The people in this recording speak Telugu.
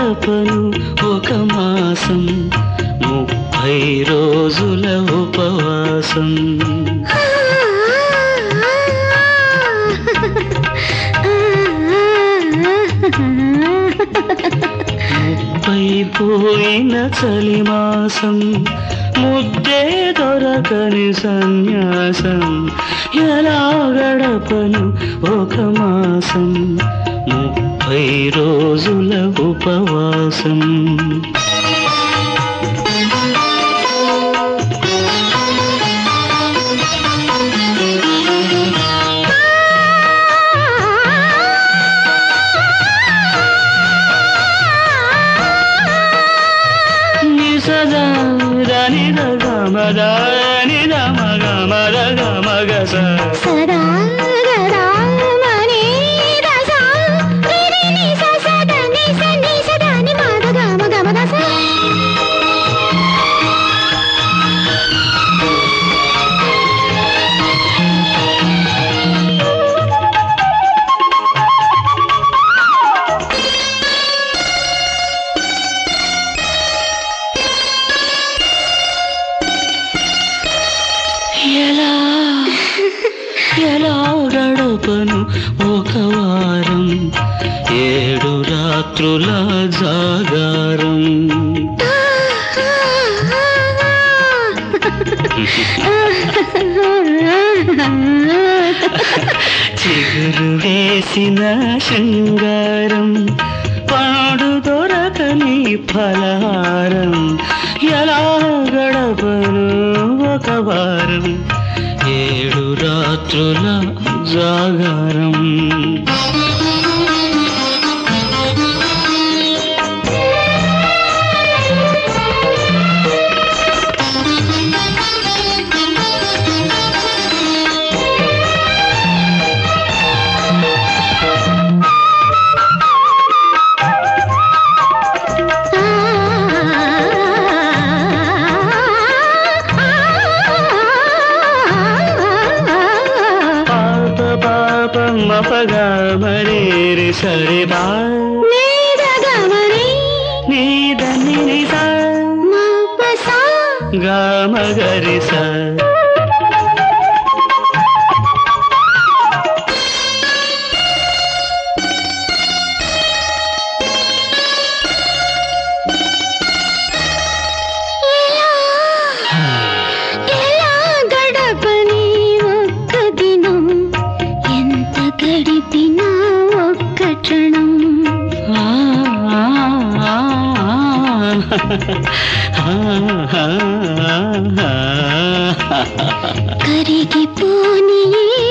గడపను ఒక మాసం ముప్పై రోజుల ఉపవాసం ముప్పై పోయిన చలిమాసం ముద్దే దొరకని సన్యాసం ఎలా గడపను ఒక మాసం ముప్పై రోజుల ఉపవాసం నిసదా రనిద గమద నిద మగ మద గమగ స సదా గదా మని రసా రిరి ని స స ద ని స ని స ద ని మ ద గ మ గ మ ద స ఎలా ఎలా గడపను ఒక వారం ఏడు రాత్రుల జాగారం చిగురు వేసిన శృంగారం పాడు దొరకని ఫలహారం ఎలా గడపను ఒక వారం ఏడు రాత్రుల జాగారం పాప పాప మపగా మరేరి సరే బా నీదని నిసా గామగరి సా ఎలా గడపని ఒక్క దినం ఎంత గడిపినా ఒక్క క్షణం ఆ, ఆ, ఆ, ఆ, ఆ, ఆ. కరిగిపోని ఈ